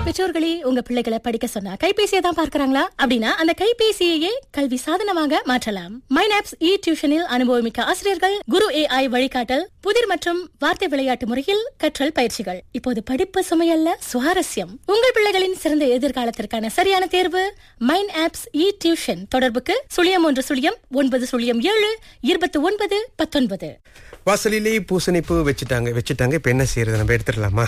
பெற்றோர்களே உங்க பிள்ளைகளை படிக்க சொன்னா கைபேசியை தான் பார்க்கறாங்களா அப்படின்னா அந்த கைபேசியையே கல்வி சாதனமாக மாற்றலாம் மைனாப்ஸ் இ டியூஷனில் அனுபவமிக்க ஆசிரியர்கள் குரு ஏஐ வழிகாட்டல் புதிர் மற்றும் வார்த்தை விளையாட்டு முறையில் கற்றல் பயிற்சிகள் இப்போது படிப்பு சுமையல்ல சுவாரஸ்யம் உங்கள் பிள்ளைகளின் சிறந்த எதிர்காலத்திற்கான சரியான தேர்வு மைன் ஆப்ஸ் இ டியூஷன் தொடர்புக்கு சுழியம் ஒன்று சுழியம் ஒன்பது சுழியம் ஏழு இருபத்தி ஒன்பது பத்தொன்பது வாசலிலே பூசணிப்பூ வச்சுட்டாங்க வச்சுட்டாங்க இப்ப என்ன செய்யறது நம்ம எடுத்துடலாமா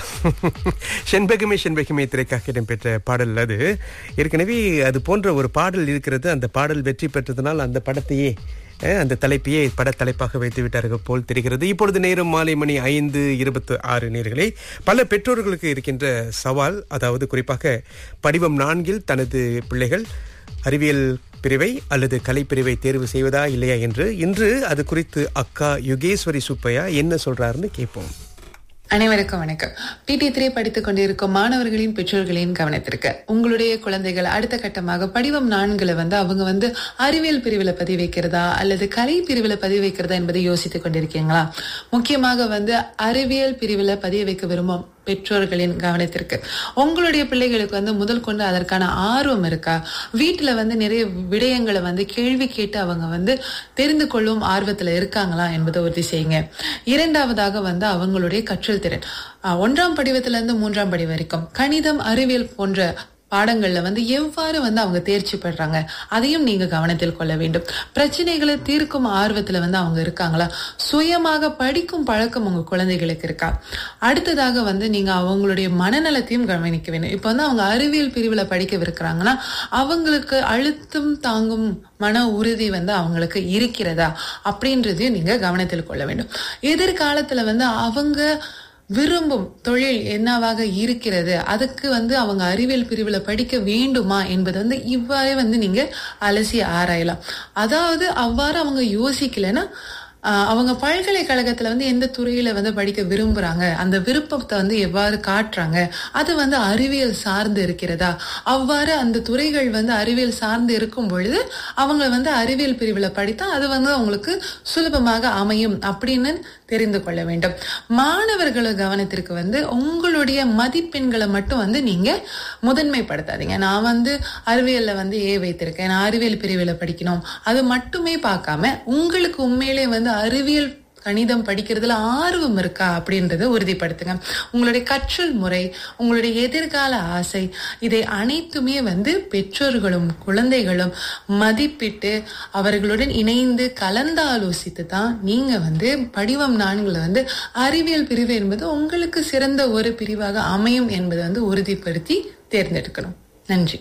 செண்பகமே செண்பகமே திரைக்காக இடம்பெற்ற பாடல் அது ஏற்கனவே அது போன்ற ஒரு பாடல் இருக்கிறது அந்த பாடல் வெற்றி பெற்றதனால் அந்த படத்தையே அஹ், அந்த தலைப்பையே பட தலைப்பாக வைத்து விட்டார்கள் போல் தெரிகிறது இப்பொழுது நேரம் மாலை மணி ஐந்து இருபத்தி ஆறு நேர்களே பல பெற்றோர்களுக்கு இருக்கின்ற சவால் அதாவது குறிப்பாக படிவம் நான்கில் தனது பிள்ளைகள் அறிவியல் பிரிவை அல்லது கலைப்பிரிவை தேர்வு செய்வதா இல்லையா என்று இன்று அது குறித்து அக்கா யுகேஸ்வரி சுப்பையா என்ன சொல்றாருன்னு கேட்போம் அனைவருக்கும் வணக்கம் பிடி த்ரீ படித்துக் கொண்டிருக்கும் மாணவர்களின் பெற்றோர்களின் கவனத்திற்கு உங்களுடைய குழந்தைகள் அடுத்த கட்டமாக படிவம் நான்குல வந்து அவங்க வந்து அறிவியல் பிரிவுல பதிவு வைக்கிறதா அல்லது கலை பிரிவுல பதிவு வைக்கிறதா என்பதை யோசித்துக் கொண்டிருக்கீங்களா முக்கியமாக வந்து அறிவியல் பிரிவுல பதிவு வைக்க விரும்பும் பெற்றோர்களின் கவனத்திற்கு உங்களுடைய பிள்ளைகளுக்கு வந்து முதல் கொண்டு அதற்கான ஆர்வம் இருக்கா வீட்டுல வந்து நிறைய விடயங்களை வந்து கேள்வி கேட்டு அவங்க வந்து தெரிந்து கொள்ளும் ஆர்வத்துல இருக்காங்களா என்பதை உறுதி செய்யுங்க இரண்டாவதாக வந்து அவங்களுடைய கற்றல் திறன் அஹ் ஒன்றாம் படிவத்துல இருந்து மூன்றாம் படி வரைக்கும் கணிதம் அறிவியல் போன்ற பாடங்கள்ல வந்து எவ்வாறு வந்து அவங்க தேர்ச்சி பெறாங்க அதையும் நீங்க கவனத்தில் கொள்ள வேண்டும் பிரச்சனைகளை தீர்க்கும் ஆர்வத்துல வந்து அவங்க இருக்காங்களா சுயமாக படிக்கும் பழக்கம் உங்க குழந்தைகளுக்கு இருக்கா அடுத்ததாக வந்து நீங்க அவங்களுடைய மனநலத்தையும் கவனிக்க வேண்டும் இப்ப வந்து அவங்க அறிவியல் பிரிவுல படிக்கவிருக்கிறாங்கன்னா அவங்களுக்கு அழுத்தம் தாங்கும் மன உறுதி வந்து அவங்களுக்கு இருக்கிறதா அப்படின்றதையும் நீங்க கவனத்தில் கொள்ள வேண்டும் எதிர்காலத்துல வந்து அவங்க விரும்பும் தொழில் என்னவாக இருக்கிறது அதுக்கு வந்து அவங்க அறிவியல் பிரிவுல படிக்க வேண்டுமா என்பது வந்து இவ்வாறே வந்து நீங்க அலசி ஆராயலாம் அதாவது அவ்வாறு அவங்க யோசிக்கலைன்னா ஆஹ் அவங்க பல்கலைக்கழகத்துல வந்து எந்த துறையில வந்து படிக்க விரும்புறாங்க அந்த விருப்பத்தை வந்து எவ்வாறு காட்டுறாங்க அது வந்து அறிவியல் சார்ந்து இருக்கிறதா அவ்வாறு அந்த துறைகள் வந்து அறிவியல் சார்ந்து இருக்கும் பொழுது அவங்க வந்து அறிவியல் பிரிவுல படித்தா அது வந்து அவங்களுக்கு சுலபமாக அமையும் அப்படின்னு தெரிந்து கொள்ள வேண்டும் மாணவர்கள கவனத்திற்கு வந்து உங்களுடைய மதிப்பெண்களை மட்டும் வந்து நீங்க முதன்மைப்படுத்தாதீங்க நான் வந்து அறிவியல்ல வந்து ஏ வைத்திருக்கேன் நான் அறிவியல் பிரிவுல படிக்கணும் அது மட்டுமே பார்க்காம உங்களுக்கு உண்மையிலே வந்து அறிவியல் கணிதம் படிக்கிறதுல ஆர்வம் இருக்கா அப்படின்றத உறுதிப்படுத்துங்க உங்களுடைய கற்றல் முறை உங்களுடைய எதிர்கால ஆசை இதை அனைத்துமே வந்து பெற்றோர்களும் குழந்தைகளும் மதிப்பிட்டு அவர்களுடன் இணைந்து கலந்தாலோசித்து தான் நீங்க வந்து படிவம் நான்குல வந்து அறிவியல் பிரிவு என்பது உங்களுக்கு சிறந்த ஒரு பிரிவாக அமையும் என்பதை வந்து உறுதிப்படுத்தி தேர்ந்தெடுக்கணும் நன்றி